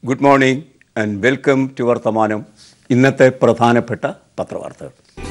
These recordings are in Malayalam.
good morning and welcome to Varthamanam ഇന്നത്തെ പ്രധാനപ്പെട്ട പത്രവാർത്തകൾ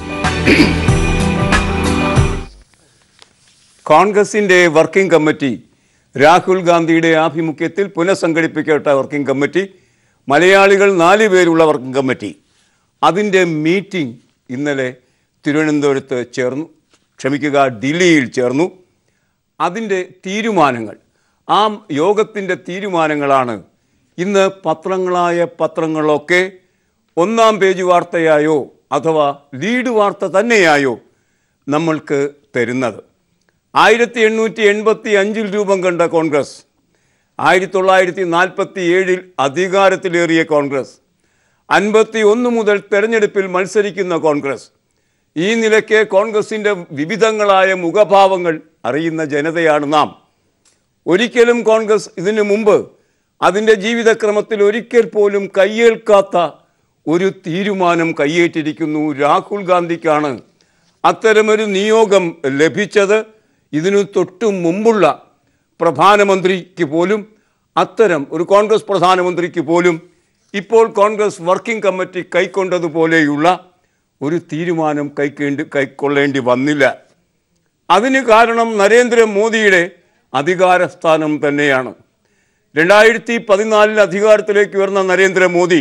കോൺഗ്രസിൻ്റെ വർക്കിംഗ് കമ്മിറ്റി രാഹുൽ ഗാന്ധിയുടെ ആഭിമുഖ്യത്തിൽ പുനഃസംഘടിപ്പിക്കപ്പെട്ട വർക്കിംഗ് കമ്മിറ്റി മലയാളികൾ നാല് പേരുള്ള വർക്കിംഗ് കമ്മിറ്റി അതിൻ്റെ മീറ്റിംഗ് ഇന്നലെ തിരുവനന്തപുരത്ത് ചേർന്നു ക്ഷമിക്കുക ദില്ലിയിൽ ചേർന്നു അതിൻ്റെ തീരുമാനങ്ങൾ ആ യോഗത്തിൻ്റെ തീരുമാനങ്ങളാണ് ഇന്ന് പത്രങ്ങളായ പത്രങ്ങളൊക്കെ ഒന്നാം പേജ് വാർത്തയായോ അഥവാ ലീഡ് വാർത്ത തന്നെയായോ നമ്മൾക്ക് തരുന്നത് ആയിരത്തി എണ്ണൂറ്റി എൺപത്തി അഞ്ചിൽ രൂപം കണ്ട കോൺഗ്രസ് ആയിരത്തി തൊള്ളായിരത്തി നാൽപ്പത്തി ഏഴിൽ അധികാരത്തിലേറിയ കോൺഗ്രസ് അൻപത്തി ഒന്ന് മുതൽ തെരഞ്ഞെടുപ്പിൽ മത്സരിക്കുന്ന കോൺഗ്രസ് ഈ നിലയ്ക്ക് കോൺഗ്രസിൻ്റെ വിവിധങ്ങളായ മുഖഭാവങ്ങൾ അറിയുന്ന ജനതയാണ് നാം ഒരിക്കലും കോൺഗ്രസ് ഇതിനു മുമ്പ് അതിൻ്റെ ജീവിതക്രമത്തിൽ ഒരിക്കൽ പോലും കയ്യേൽക്കാത്ത ഒരു തീരുമാനം കയ്യേറ്റിരിക്കുന്നു രാഹുൽ ഗാന്ധിക്കാണ് അത്തരമൊരു നിയോഗം ലഭിച്ചത് ഇതിനു തൊട്ടു മുമ്പുള്ള പ്രധാനമന്ത്രിക്ക് പോലും അത്തരം ഒരു കോൺഗ്രസ് പ്രധാനമന്ത്രിക്ക് പോലും ഇപ്പോൾ കോൺഗ്രസ് വർക്കിംഗ് കമ്മിറ്റി കൈക്കൊണ്ടതുപോലെയുള്ള ഒരു തീരുമാനം കൈക്കേണ്ടി കൈക്കൊള്ളേണ്ടി വന്നില്ല അതിന് കാരണം നരേന്ദ്രമോദിയുടെ അധികാരസ്ഥാനം തന്നെയാണ് രണ്ടായിരത്തി പതിനാലിൽ അധികാരത്തിലേക്ക് ഉയർന്ന നരേന്ദ്രമോദി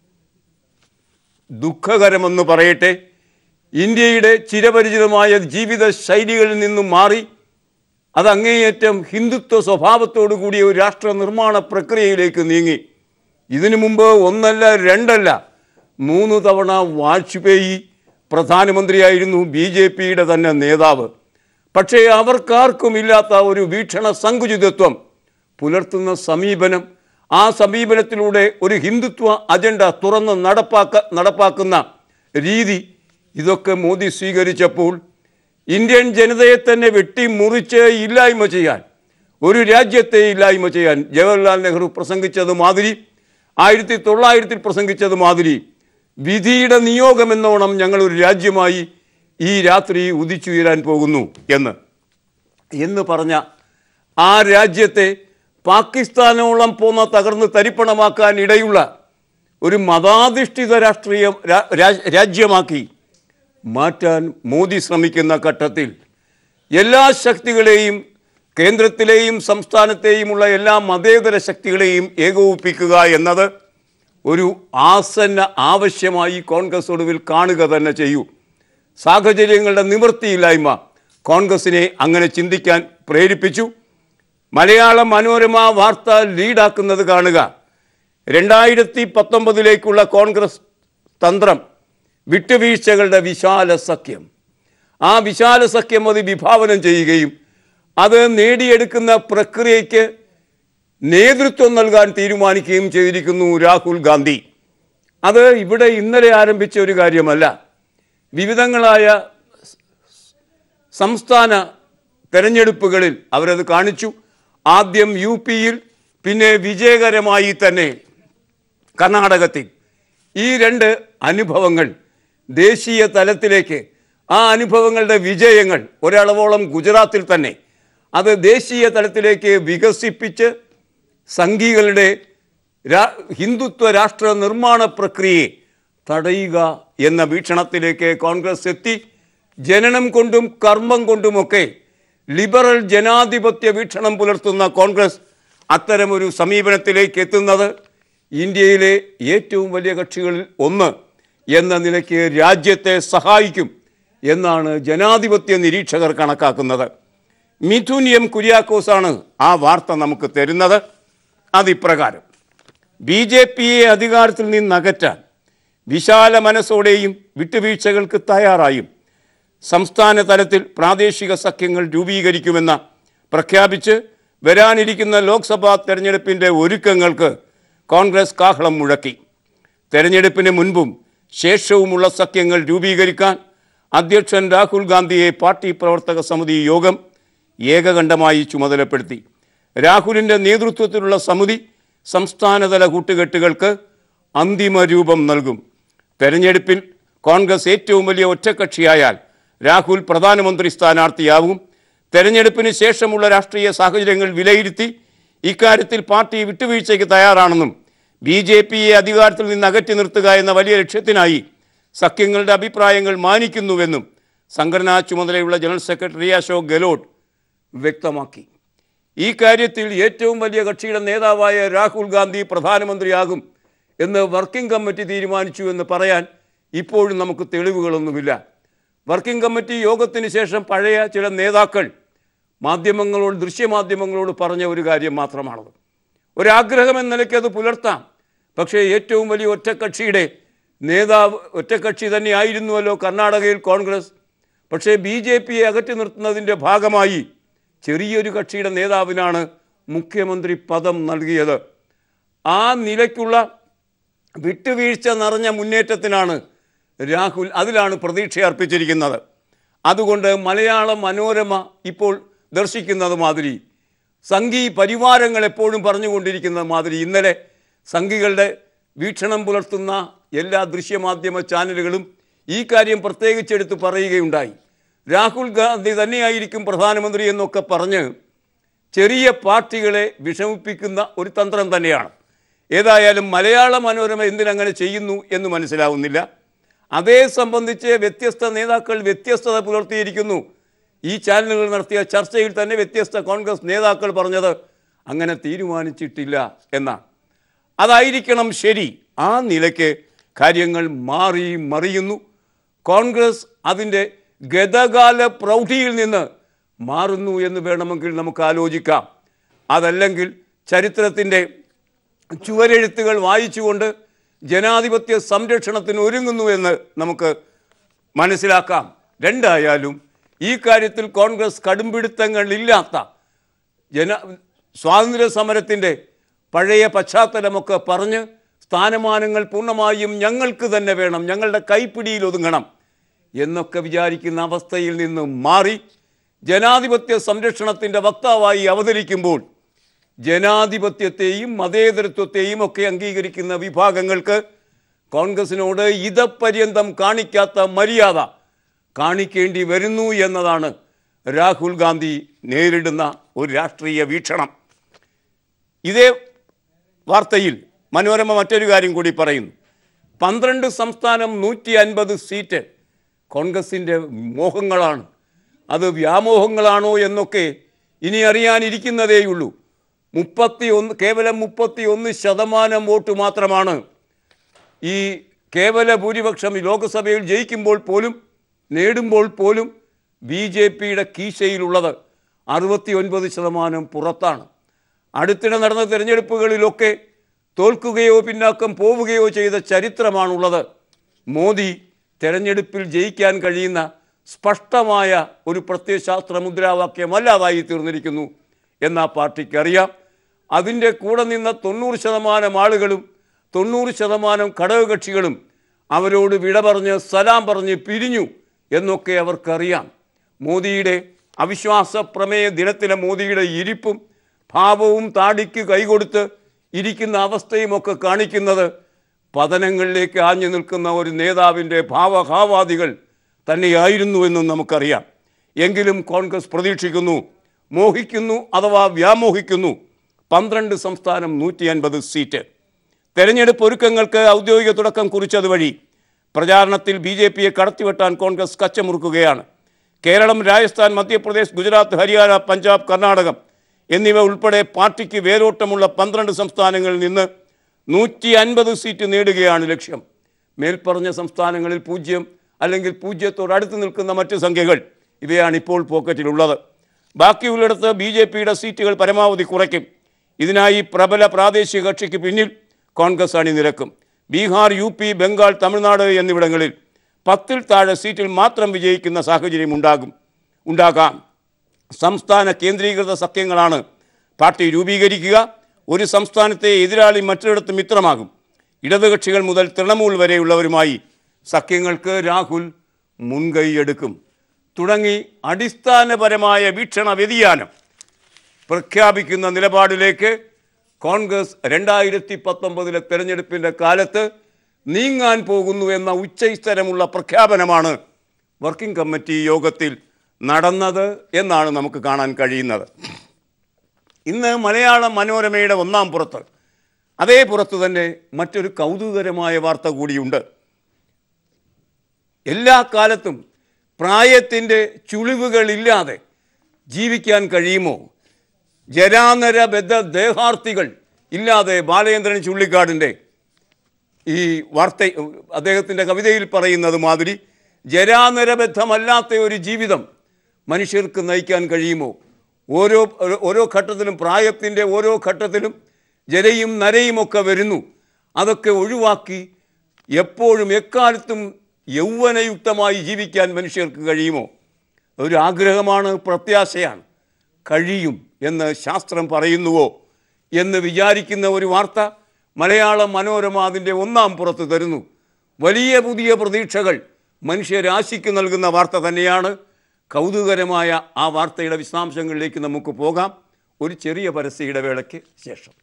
ദുഃഖകരമെന്ന് പറയട്ടെ ഇന്ത്യയുടെ ചിരപരിചിതമായ ജീവിത ശൈലികളിൽ നിന്നും മാറി അത് അങ്ങേയറ്റം ഹിന്ദുത്വ സ്വഭാവത്തോടു കൂടിയ ഒരു രാഷ്ട്ര നിർമ്മാണ പ്രക്രിയയിലേക്ക് നീങ്ങി ഇതിനു മുമ്പ് ഒന്നല്ല രണ്ടല്ല മൂന്ന് തവണ വാജ്പേയി പ്രധാനമന്ത്രിയായിരുന്നു ബി ജെ പിയുടെ തന്നെ നേതാവ് പക്ഷേ അവർക്കാർക്കും ഇല്ലാത്ത ഒരു വീക്ഷണ സങ്കുചിതത്വം പുലർത്തുന്ന സമീപനം ആ സമീപനത്തിലൂടെ ഒരു ഹിന്ദുത്വ അജണ്ട തുറന്ന് നടപ്പാക്ക നടപ്പാക്കുന്ന രീതി ഇതൊക്കെ മോദി സ്വീകരിച്ചപ്പോൾ ഇന്ത്യൻ ജനതയെ തന്നെ വെട്ടിമുറിച്ച് ഇല്ലായ്മ ചെയ്യാൻ ഒരു രാജ്യത്തെ ഇല്ലായ്മ ചെയ്യാൻ ജവഹർലാൽ നെഹ്റു പ്രസംഗിച്ചത് മാതിരി ആയിരത്തി തൊള്ളായിരത്തിൽ പ്രസംഗിച്ചത് മാതിരി വിധിയുടെ നിയോഗമെന്നോണം ഞങ്ങൾ ഒരു രാജ്യമായി ഈ രാത്രി ഉദിച്ചുയരാൻ പോകുന്നു എന്ന് എന്ന് പറഞ്ഞ ആ രാജ്യത്തെ പാകിസ്ഥാനോളം പോന്ന തകർന്ന് തരിപ്പണമാക്കാൻ ഇടയുള്ള ഒരു മതാധിഷ്ഠിത രാഷ്ട്രീയ രാ- രാ- രാജ്യമാക്കി മാറ്റാൻ മോദി ശ്രമിക്കുന്ന ഘട്ടത്തിൽ എല്ലാ ശക്തികളെയും കേന്ദ്രത്തിലെയും സംസ്ഥാനത്തെയുമുള്ള എല്ലാ മതേതര ശക്തികളെയും ഏകോപിപ്പിക്കുക എന്നത് ഒരു ആസന്ന ആവശ്യമായി കോൺഗ്രസ് ഒടുവിൽ കാണുക തന്നെ ചെയ്യൂ സാഹചര്യങ്ങളുടെ നിവൃത്തിയില്ലായ്മ കോൺഗ്രസിനെ അങ്ങനെ ചിന്തിക്കാൻ പ്രേരിപ്പിച്ചു മലയാള മനോരമ വാർത്ത ലീഡാക്കുന്നത് കാണുക രണ്ടായിരത്തി പത്തൊമ്പതിലേക്കുള്ള കോൺഗ്രസ് തന്ത്രം വിട്ടുവീഴ്ചകളുടെ വിശാല സഖ്യം ആ വിശാല സഖ്യം അത് വിഭാവനം ചെയ്യുകയും അത് നേടിയെടുക്കുന്ന പ്രക്രിയയ്ക്ക് നേതൃത്വം നൽകാൻ തീരുമാനിക്കുകയും ചെയ്തിരിക്കുന്നു രാഹുൽ ഗാന്ധി അത് ഇവിടെ ഇന്നലെ ആരംഭിച്ച ഒരു കാര്യമല്ല വിവിധങ്ങളായ സംസ്ഥാന തെരഞ്ഞെടുപ്പുകളിൽ അവരത് കാണിച്ചു ആദ്യം യു പിയിൽ പിന്നെ വിജയകരമായി തന്നെ കർണാടകത്തിൽ ഈ രണ്ട് അനുഭവങ്ങൾ ദേശീയ തലത്തിലേക്ക് ആ അനുഭവങ്ങളുടെ വിജയങ്ങൾ ഒരളവോളം ഗുജറാത്തിൽ തന്നെ അത് ദേശീയ തലത്തിലേക്ക് വികസിപ്പിച്ച് സംഘികളുടെ രാ ഹിന്ദുത്വ രാഷ്ട്ര നിർമ്മാണ പ്രക്രിയയെ തടയുക എന്ന വീക്ഷണത്തിലേക്ക് കോൺഗ്രസ് എത്തി ജനനം കൊണ്ടും കർമ്മം കൊണ്ടുമൊക്കെ ലിബറൽ ജനാധിപത്യ വീക്ഷണം പുലർത്തുന്ന കോൺഗ്രസ് അത്തരമൊരു സമീപനത്തിലേക്ക് എത്തുന്നത് ഇന്ത്യയിലെ ഏറ്റവും വലിയ കക്ഷികളിൽ ഒന്ന് എന്ന നിലയ്ക്ക് രാജ്യത്തെ സഹായിക്കും എന്നാണ് ജനാധിപത്യ നിരീക്ഷകർ കണക്കാക്കുന്നത് മിഥുൻ എം കുര്യാക്കോസാണ് ആ വാർത്ത നമുക്ക് തരുന്നത് അതിപ്രകാരം ബി ജെ പിയെ അധികാരത്തിൽ നിന്ന് അകറ്റാൻ വിശാല മനസ്സോടെയും വിട്ടുവീഴ്ചകൾക്ക് തയ്യാറായും സംസ്ഥാന തലത്തിൽ പ്രാദേശിക സഖ്യങ്ങൾ രൂപീകരിക്കുമെന്ന പ്രഖ്യാപിച്ച് വരാനിരിക്കുന്ന ലോക്സഭാ തെരഞ്ഞെടുപ്പിൻ്റെ ഒരുക്കങ്ങൾക്ക് കോൺഗ്രസ് കാഹളം മുഴക്കി തെരഞ്ഞെടുപ്പിന് മുൻപും ശേഷവുമുള്ള സഖ്യങ്ങൾ രൂപീകരിക്കാൻ അധ്യക്ഷൻ രാഹുൽ ഗാന്ധിയെ പാർട്ടി പ്രവർത്തക സമിതി യോഗം ഏകകണ്ഠമായി ചുമതലപ്പെടുത്തി രാഹുലിൻ്റെ നേതൃത്വത്തിലുള്ള സമിതി സംസ്ഥാനതല കൂട്ടുകെട്ടുകൾക്ക് അന്തിമ രൂപം നൽകും തെരഞ്ഞെടുപ്പിൽ കോൺഗ്രസ് ഏറ്റവും വലിയ ഒറ്റക്കക്ഷിയായാൽ രാഹുൽ പ്രധാനമന്ത്രി സ്ഥാനാർത്ഥിയാവും തെരഞ്ഞെടുപ്പിന് ശേഷമുള്ള രാഷ്ട്രീയ സാഹചര്യങ്ങൾ വിലയിരുത്തി ഇക്കാര്യത്തിൽ പാർട്ടി വിട്ടുവീഴ്ചയ്ക്ക് തയ്യാറാണെന്നും ബി ജെ പിയെ അധികാരത്തിൽ നിന്ന് അകറ്റി നിർത്തുക എന്ന വലിയ ലക്ഷ്യത്തിനായി സഖ്യങ്ങളുടെ അഭിപ്രായങ്ങൾ മാനിക്കുന്നുവെന്നും സംഘടനാ ചുമതലയുള്ള ജനറൽ സെക്രട്ടറി അശോക് ഗെലോട്ട് വ്യക്തമാക്കി ഈ കാര്യത്തിൽ ഏറ്റവും വലിയ കക്ഷിയുടെ നേതാവായ രാഹുൽ ഗാന്ധി പ്രധാനമന്ത്രിയാകും എന്ന് വർക്കിംഗ് കമ്മിറ്റി തീരുമാനിച്ചു എന്ന് പറയാൻ ഇപ്പോഴും നമുക്ക് തെളിവുകളൊന്നുമില്ല വർക്കിംഗ് കമ്മിറ്റി യോഗത്തിന് ശേഷം പഴയ ചില നേതാക്കൾ മാധ്യമങ്ങളോട് ദൃശ്യമാധ്യമങ്ങളോട് പറഞ്ഞ ഒരു കാര്യം മാത്രമാണത് ഒരാഗ്രഹം എന്ന നിലയ്ക്ക് അത് പുലർത്താം പക്ഷേ ഏറ്റവും വലിയ ഒറ്റക്കക്ഷിയുടെ നേതാവ് ഒറ്റക്കക്ഷി തന്നെയായിരുന്നുവല്ലോ കർണാടകയിൽ കോൺഗ്രസ് പക്ഷേ ബി ജെ പിയെ അകറ്റി നിർത്തുന്നതിൻ്റെ ഭാഗമായി ചെറിയൊരു കക്ഷിയുടെ നേതാവിനാണ് മുഖ്യമന്ത്രി പദം നൽകിയത് ആ നിലയ്ക്കുള്ള വിട്ടുവീഴ്ച നിറഞ്ഞ മുന്നേറ്റത്തിനാണ് രാഹുൽ അതിലാണ് പ്രതീക്ഷ അർപ്പിച്ചിരിക്കുന്നത് അതുകൊണ്ട് മലയാള മനോരമ ഇപ്പോൾ ദർശിക്കുന്നത് മാതിരി സംഘി പരിവാരങ്ങൾ എപ്പോഴും പറഞ്ഞുകൊണ്ടിരിക്കുന്ന മാതിരി ഇന്നലെ സംഘികളുടെ വീക്ഷണം പുലർത്തുന്ന എല്ലാ ദൃശ്യമാധ്യമ ചാനലുകളും ഈ കാര്യം പ്രത്യേകിച്ചെടുത്ത് പറയുകയുണ്ടായി രാഹുൽ ഗാന്ധി തന്നെയായിരിക്കും പ്രധാനമന്ത്രി എന്നൊക്കെ പറഞ്ഞ് ചെറിയ പാർട്ടികളെ വിഷമിപ്പിക്കുന്ന ഒരു തന്ത്രം തന്നെയാണ് ഏതായാലും മലയാള മനോരമ എന്തിനങ്ങനെ ചെയ്യുന്നു എന്ന് മനസ്സിലാവുന്നില്ല അതേ സംബന്ധിച്ച് വ്യത്യസ്ത നേതാക്കൾ വ്യത്യസ്തത പുലർത്തിയിരിക്കുന്നു ഈ ചാനലുകൾ നടത്തിയ ചർച്ചയിൽ തന്നെ വ്യത്യസ്ത കോൺഗ്രസ് നേതാക്കൾ പറഞ്ഞത് അങ്ങനെ തീരുമാനിച്ചിട്ടില്ല എന്നാണ് അതായിരിക്കണം ശരി ആ നിലയ്ക്ക് കാര്യങ്ങൾ മാറി മറിയുന്നു കോൺഗ്രസ് അതിൻ്റെ ഗതകാല പ്രൗഢിയിൽ നിന്ന് മാറുന്നു എന്ന് വേണമെങ്കിൽ നമുക്ക് ആലോചിക്കാം അതല്ലെങ്കിൽ ചരിത്രത്തിൻ്റെ ചുവരെഴുത്തുകൾ വായിച്ചുകൊണ്ട് ജനാധിപത്യ സംരക്ഷണത്തിന് ഒരുങ്ങുന്നു എന്ന് നമുക്ക് മനസ്സിലാക്കാം രണ്ടായാലും ഈ കാര്യത്തിൽ കോൺഗ്രസ് കടുംപിടുത്തങ്ങളില്ലാത്ത ജന സ്വാതന്ത്ര്യ സമരത്തിൻ്റെ പഴയ പശ്ചാത്തലമൊക്കെ പറഞ്ഞ് സ്ഥാനമാനങ്ങൾ പൂർണ്ണമായും ഞങ്ങൾക്ക് തന്നെ വേണം ഞങ്ങളുടെ കൈപ്പിടിയിൽ ഒതുങ്ങണം എന്നൊക്കെ വിചാരിക്കുന്ന അവസ്ഥയിൽ നിന്ന് മാറി ജനാധിപത്യ സംരക്ഷണത്തിൻ്റെ വക്താവായി അവതരിക്കുമ്പോൾ ജനാധിപത്യത്തെയും മതേതരത്വത്തെയും ഒക്കെ അംഗീകരിക്കുന്ന വിഭാഗങ്ങൾക്ക് കോൺഗ്രസിനോട് ഇതപര്യന്തം കാണിക്കാത്ത മര്യാദ കാണിക്കേണ്ടി വരുന്നു എന്നതാണ് രാഹുൽ ഗാന്ധി നേരിടുന്ന ഒരു രാഷ്ട്രീയ വീക്ഷണം ഇതേ വാർത്തയിൽ മനോരമ മറ്റൊരു കാര്യം കൂടി പറയുന്നു പന്ത്രണ്ട് സംസ്ഥാനം നൂറ്റി അൻപത് സീറ്റ് കോൺഗ്രസിൻ്റെ മോഹങ്ങളാണ് അത് വ്യാമോഹങ്ങളാണോ എന്നൊക്കെ ഇനി അറിയാനിരിക്കുന്നതേയുള്ളൂ മുപ്പത്തി ഒന്ന് കേവലം മുപ്പത്തി ഒന്ന് ശതമാനം വോട്ട് മാത്രമാണ് ഈ കേവല ഭൂരിപക്ഷം ഈ ലോക്സഭയിൽ ജയിക്കുമ്പോൾ പോലും നേടുമ്പോൾ പോലും ബി ജെ പിയുടെ കീശയിലുള്ളത് അറുപത്തി ഒൻപത് ശതമാനം പുറത്താണ് അടുത്തിടെ നടന്ന തിരഞ്ഞെടുപ്പുകളിലൊക്കെ തോൽക്കുകയോ പിന്നാക്കം പോവുകയോ ചെയ്ത ചരിത്രമാണുള്ളത് മോദി തെരഞ്ഞെടുപ്പിൽ ജയിക്കാൻ കഴിയുന്ന സ്പഷ്ടമായ ഒരു പ്രത്യയശാസ്ത്ര മുദ്രാവാക്യമല്ലാതായി തീർന്നിരിക്കുന്നു എന്ന പാർട്ടിക്കറിയാം അതിൻ്റെ കൂടെ നിന്ന തൊണ്ണൂറ് ശതമാനം ആളുകളും തൊണ്ണൂറ് ശതമാനം ഘടകകക്ഷികളും അവരോട് വിട പറഞ്ഞ് സലാം പറഞ്ഞ് പിരിഞ്ഞു എന്നൊക്കെ അവർക്കറിയാം മോദിയുടെ അവിശ്വാസ പ്രമേയ ദിനത്തിലെ മോദിയുടെ ഇരിപ്പും ഭാവവും താടിക്ക് കൈകൊടുത്ത് ഇരിക്കുന്ന അവസ്ഥയുമൊക്കെ കാണിക്കുന്നത് പതനങ്ങളിലേക്ക് ആഞ്ഞു നിൽക്കുന്ന ഒരു നേതാവിൻ്റെ ഭാവഹാവാദികൾ തന്നെയായിരുന്നു എന്നും നമുക്കറിയാം എങ്കിലും കോൺഗ്രസ് പ്രതീക്ഷിക്കുന്നു മോഹിക്കുന്നു അഥവാ വ്യാമോഹിക്കുന്നു പന്ത്രണ്ട് സംസ്ഥാനം നൂറ്റി അൻപത് സീറ്റ് തെരഞ്ഞെടുപ്പ് ഒരുക്കങ്ങൾക്ക് ഔദ്യോഗിക തുടക്കം കുറിച്ചത് വഴി പ്രചാരണത്തിൽ ബി ജെ പിയെ കടത്തിവെട്ടാൻ കോൺഗ്രസ് കച്ചമുറുക്കുകയാണ് കേരളം രാജസ്ഥാൻ മധ്യപ്രദേശ് ഗുജറാത്ത് ഹരിയാന പഞ്ചാബ് കർണാടകം എന്നിവ ഉൾപ്പെടെ പാർട്ടിക്ക് വേരോട്ടമുള്ള പന്ത്രണ്ട് സംസ്ഥാനങ്ങളിൽ നിന്ന് നൂറ്റി അൻപത് സീറ്റ് നേടുകയാണ് ലക്ഷ്യം മേൽപ്പറഞ്ഞ സംസ്ഥാനങ്ങളിൽ പൂജ്യം അല്ലെങ്കിൽ പൂജ്യത്തോട് അടുത്ത് നിൽക്കുന്ന മറ്റ് സംഖ്യകൾ ഇവയാണ് ഇപ്പോൾ പോക്കറ്റിലുള്ളത് ബാക്കിയുള്ളിടത്ത് ബി ജെ പിയുടെ സീറ്റുകൾ പരമാവധി കുറയ്ക്കും ഇതിനായി പ്രബല പ്രാദേശിക കക്ഷിക്ക് പിന്നിൽ കോൺഗ്രസ് അണിനിരക്കും ബീഹാർ യു പി ബംഗാൾ തമിഴ്നാട് എന്നിവിടങ്ങളിൽ പത്തിൽ താഴെ സീറ്റിൽ മാത്രം വിജയിക്കുന്ന സാഹചര്യം ഉണ്ടാകും ഉണ്ടാകാം സംസ്ഥാന കേന്ദ്രീകൃത സഖ്യങ്ങളാണ് പാർട്ടി രൂപീകരിക്കുക ഒരു സംസ്ഥാനത്തെ എതിരാളി മറ്റൊരിടത്ത് മിത്രമാകും ഇടതുകക്ഷികൾ മുതൽ തൃണമൂൽ വരെയുള്ളവരുമായി സഖ്യങ്ങൾക്ക് രാഹുൽ മുൻകൈയെടുക്കും തുടങ്ങി അടിസ്ഥാനപരമായ വീക്ഷണ വ്യതിയാനം പ്രഖ്യാപിക്കുന്ന നിലപാടിലേക്ക് കോൺഗ്രസ് രണ്ടായിരത്തി പത്തൊമ്പതിലെ തെരഞ്ഞെടുപ്പിൻ്റെ കാലത്ത് നീങ്ങാൻ പോകുന്നു എന്ന ഉച്ചസ്ഥരമുള്ള പ്രഖ്യാപനമാണ് വർക്കിംഗ് കമ്മിറ്റി യോഗത്തിൽ നടന്നത് എന്നാണ് നമുക്ക് കാണാൻ കഴിയുന്നത് ഇന്ന് മലയാള മനോരമയുടെ ഒന്നാം പുറത്ത് അതേ പുറത്ത് തന്നെ മറ്റൊരു കൗതുകകരമായ വാർത്ത കൂടിയുണ്ട് എല്ലാ കാലത്തും പ്രായത്തിൻ്റെ ചുളിവുകളില്ലാതെ ജീവിക്കാൻ കഴിയുമോ ജരാനര ബദ്ധ ദേഹാർത്ഥികൾ ഇല്ലാതെ ബാലചന്ദ്രൻ ചുള്ളിക്കാടിൻ്റെ ഈ വാർത്ത അദ്ദേഹത്തിൻ്റെ കവിതയിൽ പറയുന്നത് മാതിരി ജരാനരബദ്ധമല്ലാത്ത ഒരു ജീവിതം മനുഷ്യർക്ക് നയിക്കാൻ കഴിയുമോ ഓരോ ഓരോ ഘട്ടത്തിലും പ്രായത്തിൻ്റെ ഓരോ ഘട്ടത്തിലും ജരയും നരയുമൊക്കെ വരുന്നു അതൊക്കെ ഒഴിവാക്കി എപ്പോഴും എക്കാലത്തും യൗവനയുക്തമായി ജീവിക്കാൻ മനുഷ്യർക്ക് കഴിയുമോ ഒരു ആഗ്രഹമാണ് പ്രത്യാശയാണ് കഴിയും എന്ന് ശാസ്ത്രം പറയുന്നുവോ എന്ന് വിചാരിക്കുന്ന ഒരു വാർത്ത മലയാളം മനോരമ അതിൻ്റെ ഒന്നാം പുറത്ത് തരുന്നു വലിയ പുതിയ പ്രതീക്ഷകൾ മനുഷ്യരാശിക്ക് നൽകുന്ന വാർത്ത തന്നെയാണ് കൗതുകരമായ ആ വാർത്തയുടെ വിശദാംശങ്ങളിലേക്ക് നമുക്ക് പോകാം ഒരു ചെറിയ പരസ്യ ഇടവേളയ്ക്ക് ശേഷം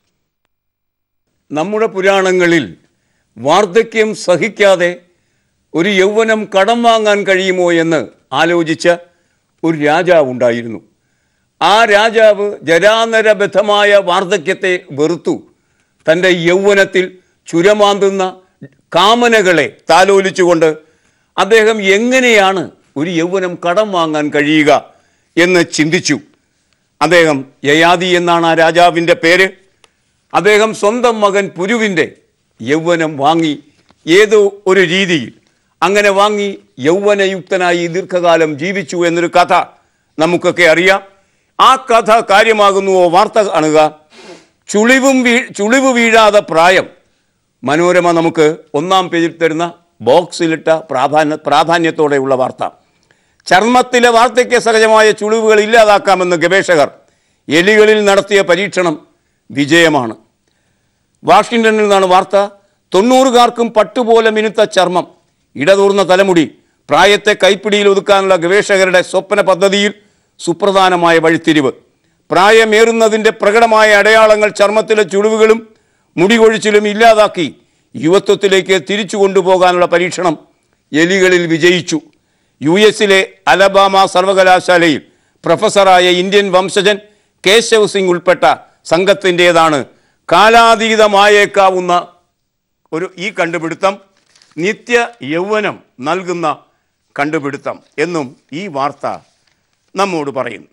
നമ്മുടെ പുരാണങ്ങളിൽ വാർദ്ധക്യം സഹിക്കാതെ ഒരു യൗവനം കടം വാങ്ങാൻ കഴിയുമോ എന്ന് ആലോചിച്ച ഒരു രാജാവ് ഉണ്ടായിരുന്നു ആ രാജാവ് ജരാനരബദ്ധമായ വാർദ്ധക്യത്തെ വെറുത്തു തൻ്റെ യൗവനത്തിൽ ചുരമാന്തുന്ന കാമനകളെ താലോലിച്ചുകൊണ്ട് അദ്ദേഹം എങ്ങനെയാണ് ഒരു യൗവനം കടം വാങ്ങാൻ കഴിയുക എന്ന് ചിന്തിച്ചു അദ്ദേഹം യയാതി എന്നാണ് ആ രാജാവിൻ്റെ പേര് അദ്ദേഹം സ്വന്തം മകൻ പുരുവിൻ്റെ യൗവനം വാങ്ങി ഏതോ ഒരു രീതിയിൽ അങ്ങനെ വാങ്ങി യൗവനയുക്തനായി ദീർഘകാലം ജീവിച്ചു എന്നൊരു കഥ നമുക്കൊക്കെ അറിയാം ആ കഥ കാര്യമാകുന്നുവോ വാർത്ത കാണുക ചുളിവും വീ ചുളിവ് വീഴാതെ പ്രായം മനോരമ നമുക്ക് ഒന്നാം പേജിൽ തരുന്ന ബോക്സിലിട്ട പ്രാധാന്യ പ്രാധാന്യത്തോടെയുള്ള വാർത്ത ചർമ്മത്തിലെ വാർദ്ധക്യ സഹജമായ ചുളിവുകൾ ഇല്ലാതാക്കാമെന്ന് ഗവേഷകർ എലികളിൽ നടത്തിയ പരീക്ഷണം വിജയമാണ് വാഷിങ്ടണിൽ നിന്നാണ് വാർത്ത തൊണ്ണൂറുകാർക്കും പട്ടുപോലെ മിനുത്ത ചർമ്മം ഇടതൂർന്ന തലമുടി പ്രായത്തെ കൈപ്പിടിയിൽ ഒതുക്കാനുള്ള ഗവേഷകരുടെ സ്വപ്ന പദ്ധതിയിൽ സുപ്രധാനമായ വഴിത്തിരിവ് പ്രായമേറുന്നതിൻ്റെ പ്രകടമായ അടയാളങ്ങൾ ചർമ്മത്തിലെ ചുളിവുകളും മുടി കൊഴിച്ചിലും ഇല്ലാതാക്കി യുവത്വത്തിലേക്ക് തിരിച്ചു കൊണ്ടുപോകാനുള്ള പരീക്ഷണം എലികളിൽ വിജയിച്ചു യു എസിലെ അലബാമ സർവകലാശാലയിൽ പ്രൊഫസറായ ഇന്ത്യൻ വംശജൻ കേശവ് സിംഗ് ഉൾപ്പെട്ട സംഘത്തിൻ്റേതാണ് കാലാതീതമായേക്കാവുന്ന ഒരു ഈ കണ്ടുപിടുത്തം നിത്യ യൗവനം നൽകുന്ന കണ്ടുപിടുത്തം എന്നും ഈ വാർത്ത നമ്മോട് പറയുന്നു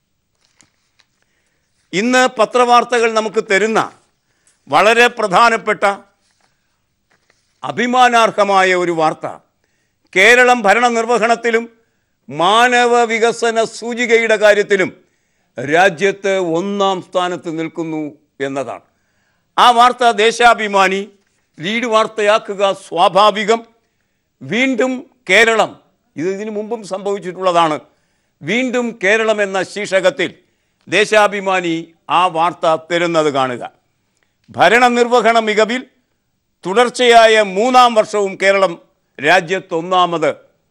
ഇന്ന് പത്രവാർത്തകൾ നമുക്ക് തരുന്ന വളരെ പ്രധാനപ്പെട്ട അഭിമാനാർഹമായ ഒരു വാർത്ത കേരളം ഭരണനിർവഹണത്തിലും മാനവ വികസന സൂചികയുടെ കാര്യത്തിലും രാജ്യത്ത് ഒന്നാം സ്ഥാനത്ത് നിൽക്കുന്നു എന്നതാണ് ആ വാർത്ത ദേശാഭിമാനി ലീഡ് വാർത്തയാക്കുക സ്വാഭാവികം വീണ്ടും കേരളം ഇത് ഇതിനു മുമ്പും സംഭവിച്ചിട്ടുള്ളതാണ് വീണ്ടും കേരളം എന്ന ശീർഷകത്തിൽ ദേശാഭിമാനി ആ വാർത്ത തരുന്നത് കാണുക ഭരണനിർവഹണ മികവിൽ തുടർച്ചയായ മൂന്നാം വർഷവും കേരളം രാജ്യത്തൊന്നാമത്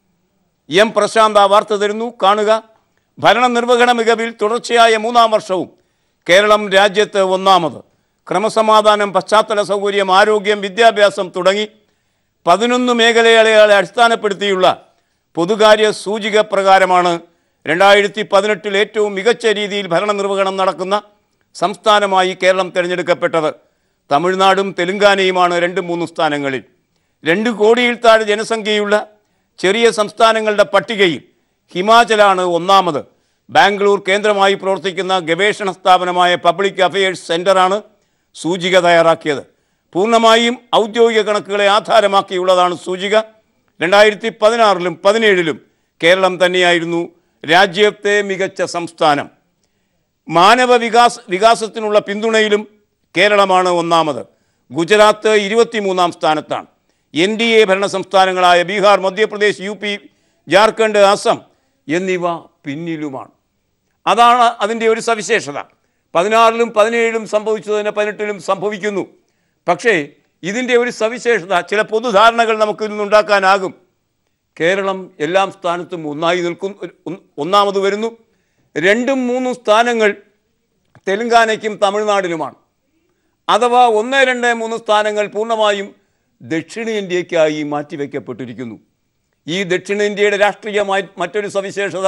എം പ്രശാന്ത് ആ വാർത്ത തരുന്നു കാണുക ഭരണനിർവഹണ മികവിൽ തുടർച്ചയായ മൂന്നാം വർഷവും കേരളം രാജ്യത്ത് ഒന്നാമത് ക്രമസമാധാനം പശ്ചാത്തല സൗകര്യം ആരോഗ്യം വിദ്യാഭ്യാസം തുടങ്ങി പതിനൊന്ന് മേഖലകളെ അടിസ്ഥാനപ്പെടുത്തിയുള്ള പൊതുകാര്യ സൂചിക പ്രകാരമാണ് രണ്ടായിരത്തി പതിനെട്ടിൽ ഏറ്റവും മികച്ച രീതിയിൽ ഭരണനിർവഹണം നടക്കുന്ന സംസ്ഥാനമായി കേരളം തിരഞ്ഞെടുക്കപ്പെട്ടത് തമിഴ്നാടും തെലുങ്കാനയുമാണ് രണ്ട് മൂന്ന് സ്ഥാനങ്ങളിൽ രണ്ട് കോടിയിൽ താഴെ ജനസംഖ്യയുള്ള ചെറിയ സംസ്ഥാനങ്ങളുടെ പട്ടികയിൽ ഹിമാചലാണ് ഒന്നാമത് ബാംഗ്ലൂർ കേന്ദ്രമായി പ്രവർത്തിക്കുന്ന ഗവേഷണ സ്ഥാപനമായ പബ്ലിക് അഫയേഴ്സ് സെൻ്ററാണ് സൂചിക തയ്യാറാക്കിയത് പൂർണ്ണമായും ഔദ്യോഗിക കണക്കുകളെ ആധാരമാക്കിയുള്ളതാണ് സൂചിക രണ്ടായിരത്തി പതിനാറിലും പതിനേഴിലും കേരളം തന്നെയായിരുന്നു രാജ്യത്തെ മികച്ച സംസ്ഥാനം മാനവ വികാസ് വികാസത്തിനുള്ള പിന്തുണയിലും കേരളമാണ് ഒന്നാമത് ഗുജറാത്ത് ഇരുപത്തിമൂന്നാം സ്ഥാനത്താണ് എൻ ഡി എ ഭരണ സംസ്ഥാനങ്ങളായ ബീഹാർ മധ്യപ്രദേശ് യു പി ജാർഖണ്ഡ് അസം എന്നിവ പിന്നിലുമാണ് അതാണ് അതിൻ്റെ ഒരു സവിശേഷത പതിനാറിലും പതിനേഴിലും സംഭവിച്ചതിന് പതിനെട്ടിലും സംഭവിക്കുന്നു പക്ഷേ ഇതിൻ്റെ ഒരു സവിശേഷത ചില പൊതുധാരണകൾ നമുക്ക് ഇന്നുണ്ടാക്കാനാകും കേരളം എല്ലാം സ്ഥാനത്തും ഒന്നായി നിൽക്കും ഒന്ന് ഒന്നാമത് വരുന്നു രണ്ടും മൂന്നും സ്ഥാനങ്ങൾ തെലുങ്കാനയ്ക്കും തമിഴ്നാടിനുമാണ് അഥവാ ഒന്ന് രണ്ട് മൂന്ന് സ്ഥാനങ്ങൾ പൂർണ്ണമായും ദക്ഷിണേന്ത്യയ്ക്കായി മാറ്റിവെക്കപ്പെട്ടിരിക്കുന്നു ഈ ദക്ഷിണേന്ത്യയുടെ രാഷ്ട്രീയമായി മറ്റൊരു സവിശേഷത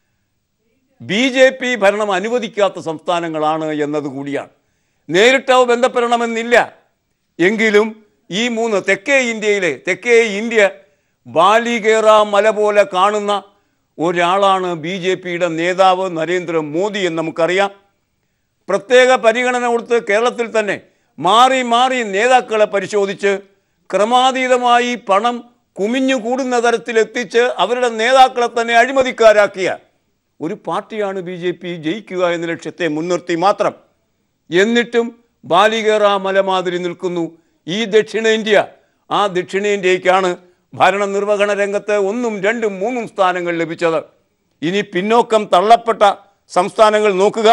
ബി ജെ പി ഭരണം അനുവദിക്കാത്ത സംസ്ഥാനങ്ങളാണ് എന്നതുകൂടിയാണ് നേരിട്ടോ ബന്ധപ്പെടണമെന്നില്ല എങ്കിലും ഈ മൂന്ന് തെക്കേ ഇന്ത്യയിലെ തെക്കേ ഇന്ത്യ ബാലികേറ മല പോലെ കാണുന്ന ഒരാളാണ് ബി ജെ പിയുടെ നേതാവ് നരേന്ദ്രമോദി എന്ന് നമുക്കറിയാം പ്രത്യേക പരിഗണന കൊടുത്ത് കേരളത്തിൽ തന്നെ മാറി മാറി നേതാക്കളെ പരിശോധിച്ച് ക്രമാതീതമായി പണം കുമിഞ്ഞു കൂടുന്ന തരത്തിലെത്തിച്ച് അവരുടെ നേതാക്കളെ തന്നെ അഴിമതിക്കാരാക്കിയ ഒരു പാർട്ടിയാണ് ബി ജെ പി ജയിക്കുക എന്ന ലക്ഷ്യത്തെ മുൻനിർത്തി മാത്രം എന്നിട്ടും ബാലികേറ മലമാതിരി നിൽക്കുന്നു ഈ ദക്ഷിണേന്ത്യ ആ ദക്ഷിണേന്ത്യയ്ക്കാണ് ഭരണനിർവഹണ രംഗത്ത് ഒന്നും രണ്ടും മൂന്നും സ്ഥാനങ്ങൾ ലഭിച്ചത് ഇനി പിന്നോക്കം തള്ളപ്പെട്ട സംസ്ഥാനങ്ങൾ നോക്കുക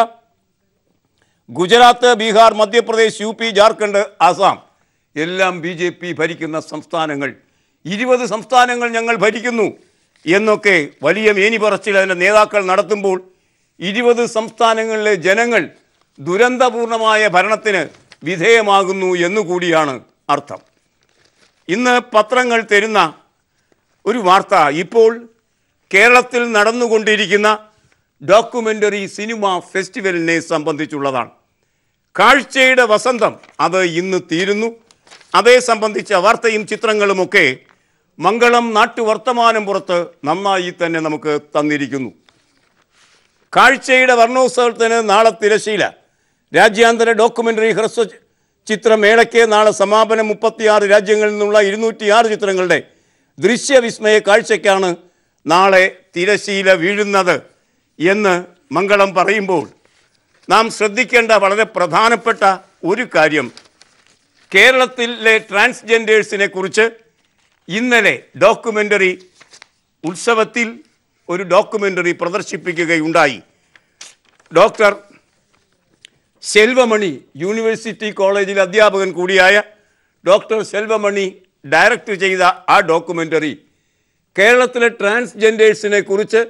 ഗുജറാത്ത് ബീഹാർ മധ്യപ്രദേശ് യു പി ജാർഖണ്ഡ് ആസാം എല്ലാം ബി ജെ പി ഭരിക്കുന്ന സംസ്ഥാനങ്ങൾ ഇരുപത് സംസ്ഥാനങ്ങൾ ഞങ്ങൾ ഭരിക്കുന്നു എന്നൊക്കെ വലിയ മേനി പറച്ചിൽ അതിൻ്റെ നേതാക്കൾ നടത്തുമ്പോൾ ഇരുപത് സംസ്ഥാനങ്ങളിലെ ജനങ്ങൾ ദുരന്തപൂർണമായ ഭരണത്തിന് വിധേയമാകുന്നു എന്നുകൂടിയാണ് അർത്ഥം ഇന്ന് പത്രങ്ങൾ തരുന്ന ഒരു വാർത്ത ഇപ്പോൾ കേരളത്തിൽ നടന്നുകൊണ്ടിരിക്കുന്ന ഡോക്യുമെൻ്ററി സിനിമ ഫെസ്റ്റിവലിനെ സംബന്ധിച്ചുള്ളതാണ് കാഴ്ചയുടെ വസന്തം അത് ഇന്ന് തീരുന്നു അതേ സംബന്ധിച്ച വാർത്തയും ചിത്രങ്ങളുമൊക്കെ മംഗളം നാട്ടുവർത്തമാനം പുറത്ത് നന്നായി തന്നെ നമുക്ക് തന്നിരിക്കുന്നു കാഴ്ചയുടെ വർണ്ണോത്സവത്തിന് നാളെ തിരശീല രാജ്യാന്തര ഡോക്യുമെൻ്ററി ഹ്രസ്വ ചിത്രമേളയ്ക്ക് നാളെ സമാപനം മുപ്പത്തിയാറ് രാജ്യങ്ങളിൽ നിന്നുള്ള ഇരുന്നൂറ്റിയാറ് ചിത്രങ്ങളുടെ ദൃശ്യവിസ്മയ കാഴ്ചയ്ക്കാണ് നാളെ തിരശീല വീഴുന്നത് എന്ന് മംഗളം പറയുമ്പോൾ നാം ശ്രദ്ധിക്കേണ്ട വളരെ പ്രധാനപ്പെട്ട ഒരു കാര്യം കേരളത്തിലെ ട്രാൻസ്ജെൻഡേഴ്സിനെ കുറിച്ച് ഇന്നലെ ഡോക്യുമെൻ്ററി ഉത്സവത്തിൽ ഒരു ഡോക്യുമെൻ്ററി പ്രദർശിപ്പിക്കുകയുണ്ടായി ഡോക്ടർ സെൽവമണി യൂണിവേഴ്സിറ്റി കോളേജിൽ അധ്യാപകൻ കൂടിയായ ഡോക്ടർ സെൽവമണി ഡയറക്റ്റ് ചെയ്ത ആ ഡോക്യുമെൻ്ററി കേരളത്തിലെ ട്രാൻസ്ജെൻഡേഴ്സിനെ കുറിച്ച്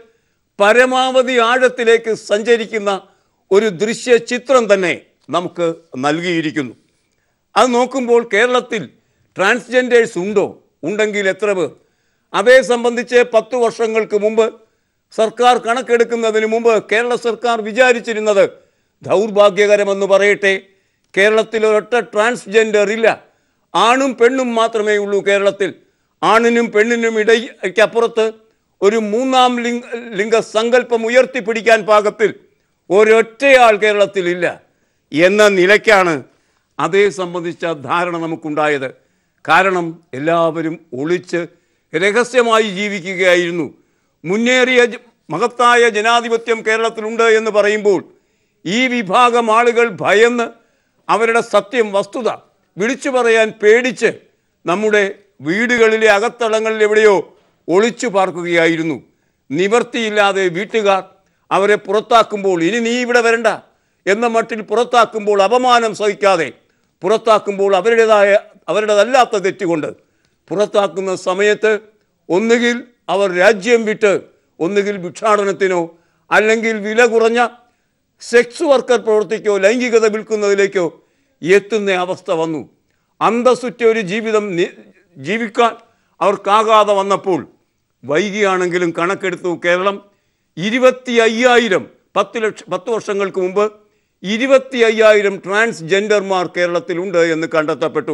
പരമാവധി ആഴത്തിലേക്ക് സഞ്ചരിക്കുന്ന ഒരു ദൃശ്യ ചിത്രം തന്നെ നമുക്ക് നൽകിയിരിക്കുന്നു അത് നോക്കുമ്പോൾ കേരളത്തിൽ ട്രാൻസ്ജെൻഡേഴ്സ് ഉണ്ടോ ഉണ്ടെങ്കിൽ എത്ര പേർ അതേ സംബന്ധിച്ച് പത്ത് വർഷങ്ങൾക്ക് മുമ്പ് സർക്കാർ കണക്കെടുക്കുന്നതിന് മുമ്പ് കേരള സർക്കാർ വിചാരിച്ചിരുന്നത് ദൗർഭാഗ്യകരമെന്ന് പറയട്ടെ കേരളത്തിൽ ഒരൊറ്റ ട്രാൻസ്ജെൻഡർ ഇല്ല ആണും പെണ്ണും മാത്രമേ ഉള്ളൂ കേരളത്തിൽ ആണിനും പെണ്ണിനും ഇടയ്ക്കപ്പുറത്ത് ഒരു മൂന്നാം ലിംഗ ലിംഗ സങ്കല്പം ഉയർത്തിപ്പിടിക്കാൻ പാകത്തിൽ ഒരൊറ്റയാൾ കേരളത്തിലില്ല എന്ന നിലയ്ക്കാണ് അതേ സംബന്ധിച്ച ധാരണ നമുക്കുണ്ടായത് കാരണം എല്ലാവരും ഒളിച്ച് രഹസ്യമായി ജീവിക്കുകയായിരുന്നു മുന്നേറിയ ജ- മഹത്തായ ജനാധിപത്യം കേരളത്തിലുണ്ട് എന്ന് പറയുമ്പോൾ ഈ വിഭാഗം ആളുകൾ ഭയന്ന് അവരുടെ സത്യം വസ്തുത വിളിച്ചു പറയാൻ പേടിച്ച് നമ്മുടെ വീടുകളിലെ അകത്തളങ്ങളിൽ എവിടെയോ ഒളിച്ചു പാർക്കുകയായിരുന്നു നിവർത്തിയില്ലാതെ വീട്ടുകാർ അവരെ പുറത്താക്കുമ്പോൾ ഇനി നീ ഇവിടെ വരണ്ട എന്ന മട്ടിൽ പുറത്താക്കുമ്പോൾ അപമാനം സഹിക്കാതെ പുറത്താക്കുമ്പോൾ അവരുടേതായ അവരുടേതല്ലാത്ത തെറ്റുകൊണ്ട് പുറത്താക്കുന്ന സമയത്ത് ഒന്നുകിൽ അവർ രാജ്യം വിട്ട് ഒന്നുകിൽ ഭിക്ഷാടനത്തിനോ അല്ലെങ്കിൽ വില കുറഞ്ഞ സെക്സ് വർക്കർ പ്രവർത്തിക്കോ ലൈംഗികത വിൽക്കുന്നതിലേക്കോ എത്തുന്ന അവസ്ഥ വന്നു അന്തസ്സുറ്റ ഒരു ജീവിതം നി- ജീവിക്കാൻ അവർക്കാകാതെ വന്നപ്പോൾ വൈകിയാണെങ്കിലും കണക്കെടുത്തു കേരളം ഇരുപത്തി അയ്യായിരം പത്ത് ലക്ഷം പത്ത് വർഷങ്ങൾക്ക് മുമ്പ് ഇരുപത്തി അയ്യായിരം ട്രാൻസ്ജെൻഡർമാർ കേരളത്തിലുണ്ട് എന്ന് കണ്ടെത്തപ്പെട്ടു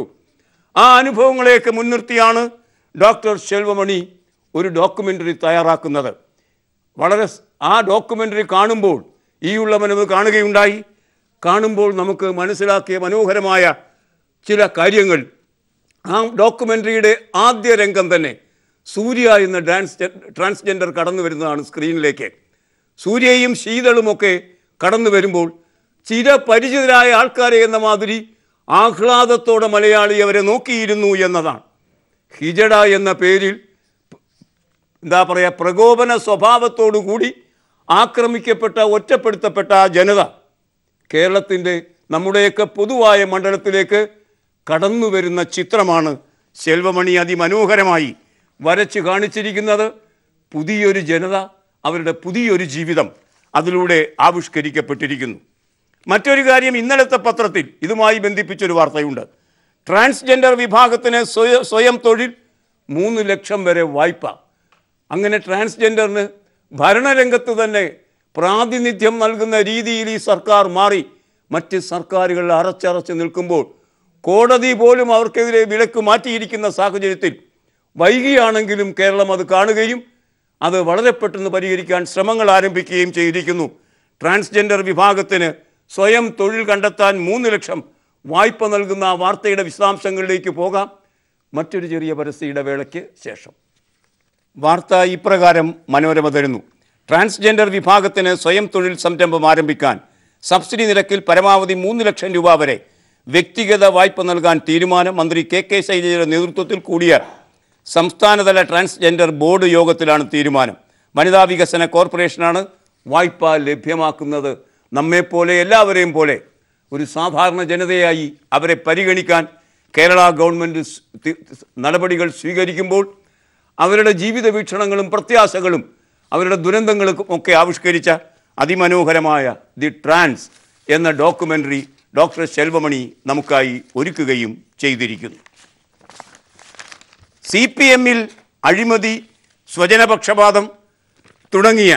ആ അനുഭവങ്ങളെയൊക്കെ മുൻനിർത്തിയാണ് ഡോക്ടർ ശെൽവമണി ഒരു ഡോക്യുമെൻ്ററി തയ്യാറാക്കുന്നത് വളരെ സ്- ആ ഡോക്യുമെൻ്ററി കാണുമ്പോൾ ഈ ഉള്ളവനത് കാണുകയുണ്ടായി കാണുമ്പോൾ നമുക്ക് മനസ്സിലാക്കിയ മനോഹരമായ ചില കാര്യങ്ങൾ ആ ഡോക്യുമെൻ്ററിയുടെ ആദ്യ രംഗം തന്നെ സൂര്യ എന്ന ഡാൻസ് ട്രാൻസ്ജെൻഡർ കടന്നു വരുന്നതാണ് സ്ക്രീനിലേക്ക് സൂര്യയും ശീതളുമൊക്കെ കടന്നു വരുമ്പോൾ ചിരപരിചിതരായ ആൾക്കാരെ എന്ന മാതിരി ആഹ്ലാദത്തോടെ മലയാളി അവരെ നോക്കിയിരുന്നു എന്നതാണ് ഹിജഡ എന്ന പേരിൽ എന്താ പറയുക പ്രകോപന സ്വഭാവത്തോടു കൂടി ആക്രമിക്കപ്പെട്ട ഒറ്റപ്പെടുത്തപ്പെട്ട ആ ജനത കേരളത്തിൻ്റെ നമ്മുടെയൊക്കെ പൊതുവായ മണ്ഡലത്തിലേക്ക് കടന്നു വരുന്ന ചിത്രമാണ് ശെൽവമണി അതിമനോഹരമായി വരച്ച് കാണിച്ചിരിക്കുന്നത് പുതിയൊരു ജനത അവരുടെ പുതിയൊരു ജീവിതം അതിലൂടെ ആവിഷ്കരിക്കപ്പെട്ടിരിക്കുന്നു മറ്റൊരു കാര്യം ഇന്നലത്തെ പത്രത്തിൽ ഇതുമായി ബന്ധിപ്പിച്ചൊരു വാർത്തയുണ്ട് ട്രാൻസ്ജെൻഡർ വിഭാഗത്തിന് സ്വയ സ്വയം തൊഴിൽ മൂന്ന് ലക്ഷം വരെ വായ്പ അങ്ങനെ ട്രാൻസ്ജെൻഡറിന് ഭരണരംഗത്ത് തന്നെ പ്രാതിനിധ്യം നൽകുന്ന രീതിയിൽ ഈ സർക്കാർ മാറി മറ്റ് സർക്കാരുകൾ അറച്ചറച്ച് നിൽക്കുമ്പോൾ കോടതി പോലും അവർക്കെതിരെ വിലക്ക് മാറ്റിയിരിക്കുന്ന സാഹചര്യത്തിൽ വൈകിയാണെങ്കിലും കേരളം അത് കാണുകയും അത് വളരെ പെട്ടെന്ന് പരിഹരിക്കാൻ ശ്രമങ്ങൾ ആരംഭിക്കുകയും ചെയ്തിരിക്കുന്നു ട്രാൻസ്ജെൻഡർ വിഭാഗത്തിന് സ്വയം തൊഴിൽ കണ്ടെത്താൻ മൂന്ന് ലക്ഷം വായ്പ നൽകുന്ന ആ വാർത്തയുടെ വിശദാംശങ്ങളിലേക്ക് പോകാം മറ്റൊരു ചെറിയ പരസ്യ ഇടവേളയ്ക്ക് ശേഷം വാർത്ത ഇപ്രകാരം മനോരമ തരുന്നു ട്രാൻസ്ജെൻഡർ വിഭാഗത്തിന് സ്വയം തൊഴിൽ സംരംഭം ആരംഭിക്കാൻ സബ്സിഡി നിരക്കിൽ പരമാവധി മൂന്ന് ലക്ഷം രൂപ വരെ വ്യക്തിഗത വായ്പ നൽകാൻ തീരുമാനം മന്ത്രി കെ കെ ശൈലജയുടെ നേതൃത്വത്തിൽ കൂടിയ സംസ്ഥാനതല ട്രാൻസ്ജെൻഡർ ബോർഡ് യോഗത്തിലാണ് തീരുമാനം വനിതാ വികസന കോർപ്പറേഷനാണ് വായ്പ ലഭ്യമാക്കുന്നത് നമ്മെപ്പോലെ എല്ലാവരെയും പോലെ ഒരു സാധാരണ ജനതയായി അവരെ പരിഗണിക്കാൻ കേരള ഗവൺമെൻറ് സ് തി- നടപടികൾ സ്വീകരിക്കുമ്പോൾ അവരുടെ ജീവിത വീക്ഷണങ്ങളും പ്രത്യാശകളും അവരുടെ ദുരന്തങ്ങളും ഒക്കെ ആവിഷ്കരിച്ച അതിമനോഹരമായ ദി ട്രാൻസ് എന്ന ഡോക്യുമെൻ്ററി ഡോക്ടർ ശെൽവമണി നമുക്കായി ഒരുക്കുകയും ചെയ്തിരിക്കുന്നു സി പി എമ്മിൽ അഴിമതി സ്വജനപക്ഷപാതം തുടങ്ങിയ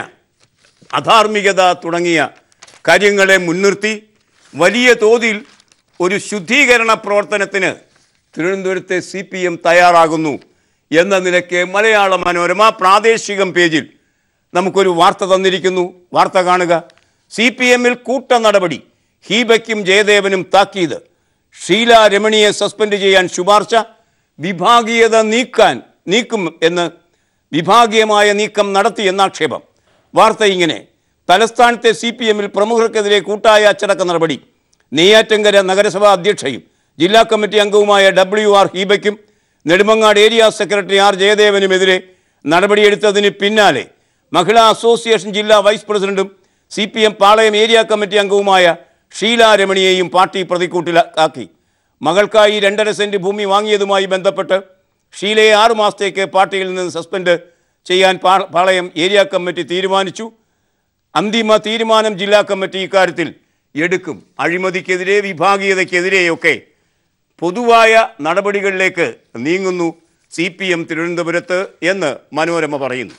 അധാർമികത തുടങ്ങിയ കാര്യങ്ങളെ മുൻനിർത്തി വലിയ തോതിൽ ഒരു ശുദ്ധീകരണ പ്രവർത്തനത്തിന് തിരുവനന്തപുരത്തെ സി പി എം തയ്യാറാകുന്നു എന്ന നിലയ്ക്ക് മലയാള മനോരമ പ്രാദേശികം പേജിൽ നമുക്കൊരു വാർത്ത തന്നിരിക്കുന്നു വാർത്ത കാണുക സി പി എമ്മിൽ കൂട്ട നടപടി ഹീബയ്ക്കും ജയദേവനും താക്കീത് ഷീല രമണിയെ സസ്പെൻഡ് ചെയ്യാൻ ശുപാർശ വിഭാഗീയത നീക്കാൻ നീക്കും എന്ന് വിഭാഗീയമായ നീക്കം നടത്തി എന്ന ആക്ഷേപം വാർത്ത ഇങ്ങനെ തലസ്ഥാനത്തെ സി പി എമ്മിൽ പ്രമുഖർക്കെതിരെ കൂട്ടായ അച്ചടക്ക നടപടി നെയ്യാറ്റങ്കര നഗരസഭാ അധ്യക്ഷയും ജില്ലാ കമ്മിറ്റി അംഗവുമായ ഡബ്ല്യു ആർ ഹീബയ്ക്കും നെടുമങ്ങാട് ഏരിയ സെക്രട്ടറി ആർ ജയദേവനുമെതിരെ നടപടിയെടുത്തതിന് പിന്നാലെ മഹിളാ അസോസിയേഷൻ ജില്ലാ വൈസ് പ്രസിഡന്റും C P M Palayam area committee അംഗവുമായ ഷീല രമണിയെയും പാർട്ടി പ്രതിക്കൂട്ടിലാക്കി മകൾക്കായി രണ്ടര സെന്റ് ഭൂമി വാങ്ങിയതുമായി ബന്ധപ്പെട്ട് ഷീലയെ ആറു മാസത്തേക്ക് പാർട്ടിയിൽ നിന്ന് സസ്പെൻഡ് ചെയ്യാൻ പാ- പാളയം ഏരിയ കമ്മിറ്റി തീരുമാനിച്ചു അന്തിമ തീരുമാനം ജില്ലാ കമ്മിറ്റി ഇക്കാര്യത്തിൽ എടുക്കും അഴിമതിക്കെതിരെ വിഭാഗീയതയ്ക്കെതിരെയൊക്കെ പൊതുവായ നടപടികളിലേക്ക് നീങ്ങുന്നു സി പി എം തിരുവനന്തപുരത്ത് എന്ന് മനോരമ പറയുന്നു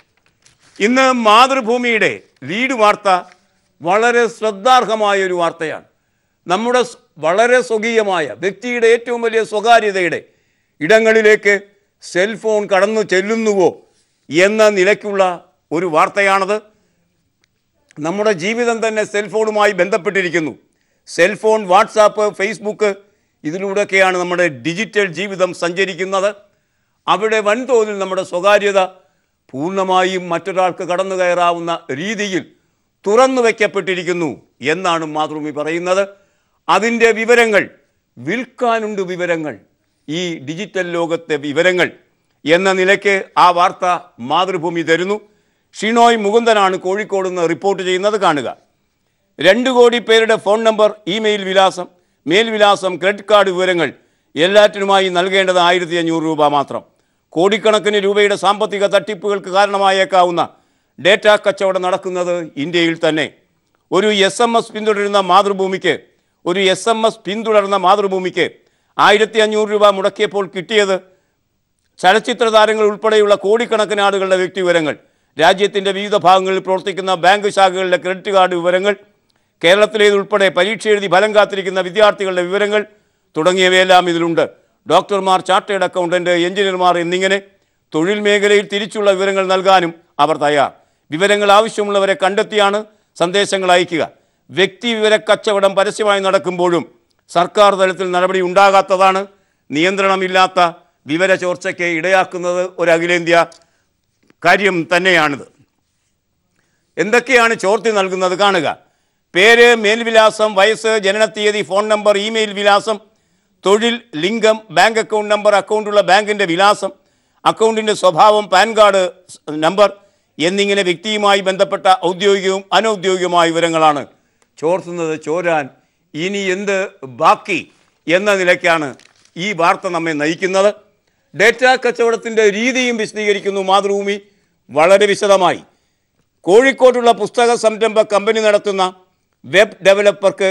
ഇന്ന് മാതൃഭൂമിയുടെ ലീഡ് വാർത്ത വളരെ ശ്രദ്ധാർഹമായ ഒരു വാർത്തയാണ് നമ്മുടെ സ് വളരെ സ്വകീയമായ വ്യക്തിയുടെ ഏറ്റവും വലിയ സ്വകാര്യതയുടെ ഇടങ്ങളിലേക്ക് സെൽഫോൺ കടന്നു ചെല്ലുന്നുവോ എന്ന നിലയ്ക്കുള്ള ഒരു വാർത്തയാണത് നമ്മുടെ ജീവിതം തന്നെ സെൽഫോണുമായി ബന്ധപ്പെട്ടിരിക്കുന്നു സെൽഫോൺ വാട്സാപ്പ് ഫേസ്ബുക്ക് ഇതിലൂടെയൊക്കെയാണ് നമ്മുടെ ഡിജിറ്റൽ ജീവിതം സഞ്ചരിക്കുന്നത് അവിടെ വൻതോതിൽ നമ്മുടെ സ്വകാര്യത പൂർണ്ണമായും മറ്റൊരാൾക്ക് കടന്നു കയറാവുന്ന രീതിയിൽ തുറന്നു വയ്ക്കപ്പെട്ടിരിക്കുന്നു എന്നാണ് മാതൃഭൂമി പറയുന്നത് അതിൻ്റെ വിവരങ്ങൾ വിൽക്കാനുണ്ട് വിവരങ്ങൾ ഈ ഡിജിറ്റൽ ലോകത്തെ വിവരങ്ങൾ എന്ന നിലയ്ക്ക് ആ വാർത്ത മാതൃഭൂമി തരുന്നു ഷിനോയ് മുകുന്ദനാണ് കോഴിക്കോട് നിന്ന് റിപ്പോർട്ട് ചെയ്യുന്നത് കാണുക രണ്ട് കോടി പേരുടെ ഫോൺ നമ്പർ ഇമെയിൽ വിലാസം മേൽവിലാസം ക്രെഡിറ്റ് കാർഡ് വിവരങ്ങൾ എല്ലാറ്റിനുമായി നൽകേണ്ടത് ആയിരത്തി അഞ്ഞൂറ് രൂപ മാത്രം കോടിക്കണക്കിന് രൂപയുടെ സാമ്പത്തിക തട്ടിപ്പുകൾക്ക് കാരണമായേക്കാവുന്ന ഡേറ്റ കച്ചവടം നടക്കുന്നത് ഇന്ത്യയിൽ തന്നെ ഒരു എസ് എം എസ് പിന്തുടരുന്ന മാതൃഭൂമിക്ക് ഒരു എസ് എം എസ് പിന്തുടർന്ന മാതൃഭൂമിക്ക് ആയിരത്തി അഞ്ഞൂറ് രൂപ മുടക്കിയപ്പോൾ കിട്ടിയത് ചലച്ചിത്ര താരങ്ങൾ ഉൾപ്പെടെയുള്ള കോടിക്കണക്കിന് ആളുകളുടെ വ്യക്തിവിവരങ്ങൾ രാജ്യത്തിൻ്റെ വിവിധ ഭാഗങ്ങളിൽ പ്രവർത്തിക്കുന്ന ബാങ്ക് ശാഖകളിലെ ക്രെഡിറ്റ് കാർഡ് വിവരങ്ങൾ കേരളത്തിലേതുൾപ്പെടെ പരീക്ഷ എഴുതി ഫലം കാത്തിരിക്കുന്ന വിദ്യാർത്ഥികളുടെ വിവരങ്ങൾ തുടങ്ങിയവയെല്ലാം ഇതിലുണ്ട് ഡോക്ടർമാർ ചാർട്ടേഡ് അക്കൗണ്ടന്റ് എഞ്ചിനീയർമാർ എന്നിങ്ങനെ തൊഴിൽ മേഖലയിൽ തിരിച്ചുള്ള വിവരങ്ങൾ നൽകാനും അവർ തയ്യാർ വിവരങ്ങൾ ആവശ്യമുള്ളവരെ കണ്ടെത്തിയാണ് സന്ദേശങ്ങൾ അയക്കുക വ്യക്തി വിവര കച്ചവടം പരസ്യമായി നടക്കുമ്പോഴും സർക്കാർ തലത്തിൽ നടപടി ഉണ്ടാകാത്തതാണ് നിയന്ത്രണമില്ലാത്ത വിവര ചോർച്ചയ്ക്ക് ഇടയാക്കുന്നത് ഒരു അഖിലേന്ത്യാ കാര്യം തന്നെയാണിത് എന്തൊക്കെയാണ് ചോർത്തി നൽകുന്നത് കാണുക പേര് മേൽവിലാസം വയസ്സ് ജനനത്തീയതി ഫോൺ നമ്പർ ഇമെയിൽ വിലാസം തൊഴിൽ ലിംഗം ബാങ്ക് അക്കൗണ്ട് നമ്പർ അക്കൗണ്ടുള്ള ബാങ്കിൻ്റെ വിലാസം അക്കൗണ്ടിൻ്റെ സ്വഭാവം പാൻ കാർഡ് സ് നമ്പർ എന്നിങ്ങനെ വ്യക്തിയുമായി ബന്ധപ്പെട്ട ഔദ്യോഗികവും അനൗദ്യോഗികവുമായ വിവരങ്ങളാണ് ചോർത്തുന്നത് ചോരാൻ ഇനി എന്ത് ബാക്കി എന്ന നിലയ്ക്കാണ് ഈ വാർത്ത നമ്മെ നയിക്കുന്നത് ഡേറ്റ കച്ചവടത്തിൻ്റെ രീതിയും വിശദീകരിക്കുന്നു മാതൃഭൂമി വളരെ വിശദമായി കോഴിക്കോട്ടുള്ള പുസ്തക സംരംഭ കമ്പനി നടത്തുന്ന വെബ് ഡെവലപ്പർക്ക്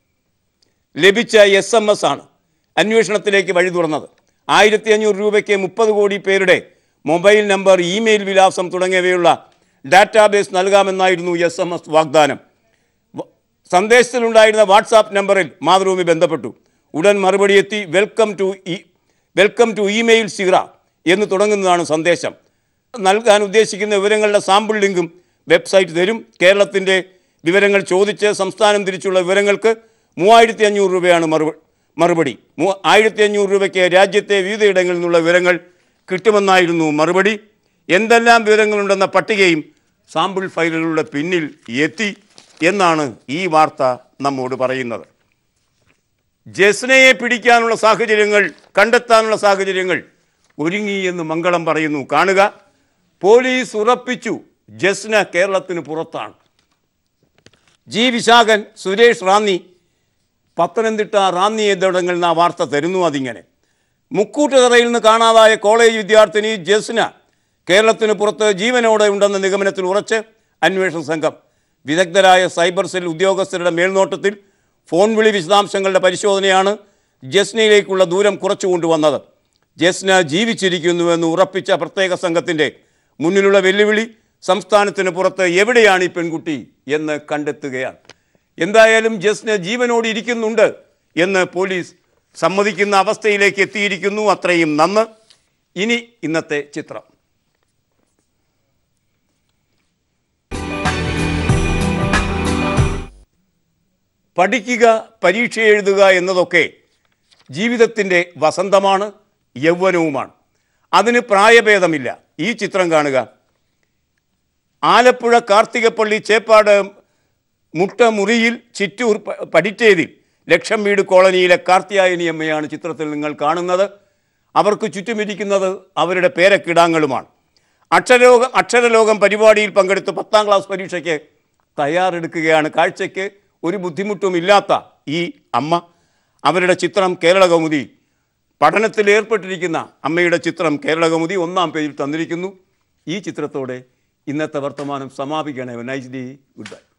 ലഭിച്ച എസ് എം എസ് ആണ് അന്വേഷണത്തിലേക്ക് വഴി തുറന്നത് ആയിരത്തി അഞ്ഞൂറ് രൂപയ്ക്ക് മുപ്പത് കോടി പേരുടെ മൊബൈൽ നമ്പർ ഇമെയിൽ വിലാസം തുടങ്ങിയവയുള്ള ഡാറ്റാബേസ് നൽകാമെന്നായിരുന്നു എസ് എം എസ് വാഗ്ദാനം വ- സന്ദേശത്തിലുണ്ടായിരുന്ന വാട്സാപ്പ് നമ്പറിൽ മാതൃഭൂമി ബന്ധപ്പെട്ടു ഉടൻ മറുപടി എത്തി welcome to E welcome to email സിറ എന്ന് തുടങ്ങുന്നതാണ് സന്ദേശം നൽകാൻ ഉദ്ദേശിക്കുന്ന വിവരങ്ങളുടെ സാമ്പിൾ ലിങ്കും വെബ്സൈറ്റ് തരും കേരളത്തിൻ്റെ വിവരങ്ങൾ ചോദിച്ച് സംസ്ഥാനം തിരിച്ചുള്ള വിവരങ്ങൾക്ക് മൂവായിരത്തി അഞ്ഞൂറ് രൂപയാണ് മറുപടി മറുപടി മൂ ആയിരത്തി അഞ്ഞൂറ് രൂപയ്ക്ക് രാജ്യത്തെ വിവിധയിടങ്ങളിൽ നിന്നുള്ള വിവരങ്ങൾ കിട്ടുമെന്നായിരുന്നു മറുപടി എന്തെല്ലാം വിവരങ്ങളുണ്ടെന്ന പട്ടികയും സാമ്പിൾ ഫയലുകളുടെ പിന്നിൽ എത്തി എന്നാണ് ഈ വാർത്ത നമ്മോട് പറയുന്നത് ജസ്നയെ പിടിക്കാനുള്ള സാഹചര്യങ്ങൾ കണ്ടെത്താനുള്ള സാഹചര്യങ്ങൾ ഒരുങ്ങി എന്ന് മംഗളം പറയുന്നു കാണുക പോലീസ് ഉറപ്പിച്ചു ജസ്ന കേരളത്തിന് പുറത്താണ് ജി വിശാഖൻ സുരേഷ് റാന്നി പത്തനംതിട്ട റാന്നി എന്നിവിടങ്ങളിൽ നിന്ന് ആ വാർത്ത തരുന്നു അതിങ്ങനെ മുക്കൂട്ടുതറയിൽ നിന്ന് കാണാതായ കോളേജ് വിദ്യാർത്ഥിനി ജസ്ന കേരളത്തിന് പുറത്ത് ജീവനോടെ ഉണ്ടെന്ന നിഗമനത്തിൽ ഉറച്ച് അന്വേഷണ സംഘം വിദഗ്ധരായ സൈബർ സെൽ ഉദ്യോഗസ്ഥരുടെ മേൽനോട്ടത്തിൽ ഫോൺ വിളി വിശദാംശങ്ങളുടെ പരിശോധനയാണ് ജസ്നയിലേക്കുള്ള ദൂരം കുറച്ചു കൊണ്ടുവന്നത് ജസ്ന ജീവിച്ചിരിക്കുന്നുവെന്ന് ഉറപ്പിച്ച പ്രത്യേക സംഘത്തിൻ്റെ മുന്നിലുള്ള വെല്ലുവിളി സംസ്ഥാനത്തിന് പുറത്ത് എവിടെയാണ് ഈ പെൺകുട്ടി എന്ന് കണ്ടെത്തുകയാണ് എന്തായാലും ജസ്ന ജീവനോട് ഇരിക്കുന്നുണ്ട് എന്ന് പോലീസ് സമ്മതിക്കുന്ന അവസ്ഥയിലേക്ക് എത്തിയിരിക്കുന്നു അത്രയും നന്ന് ഇനി ഇന്നത്തെ ചിത്രം പഠിക്കുക പരീക്ഷ എഴുതുക എന്നതൊക്കെ ജീവിതത്തിൻ്റെ വസന്തമാണ് യൗവനവുമാണ് അതിന് പ്രായഭേദമില്ല ഈ ചിത്രം കാണുക ആലപ്പുഴ കാർത്തികപ്പള്ളി ചേപ്പാട് മുട്ടമുറിയിൽ ചിറ്റൂർ പ- പടിറ്റേതിൽ ലക്ഷം വീട് കോളനിയിലെ കാർത്തിയായനി അമ്മയാണ് ചിത്രത്തിൽ നിങ്ങൾ കാണുന്നത് അവർക്ക് ചുറ്റുമിരിക്കുന്നത് അവരുടെ പേരക്കിടാങ്ങളുമാണ് അക്ഷരലോകം അക്ഷരലോകം പരിപാടിയിൽ പങ്കെടുത്ത് പത്താം ക്ലാസ് പരീക്ഷയ്ക്ക് തയ്യാറെടുക്കുകയാണ് കാഴ്ചയ്ക്ക് ഒരു ബുദ്ധിമുട്ടുമില്ലാത്ത ഈ അമ്മ അവരുടെ ചിത്രം കേരളകൗമുദി പഠനത്തിൽ ഏർപ്പെട്ടിരിക്കുന്ന അമ്മയുടെ ചിത്രം കേരളകൗമുദി ഒന്നാം പേജിൽ തന്നിരിക്കുന്നു ഈ ചിത്രത്തോടെ ഇന്നത്തെ വർത്തമാനം സമാപിക്കണേ നൈസ് ഡേ ഗുഡ് ബൈ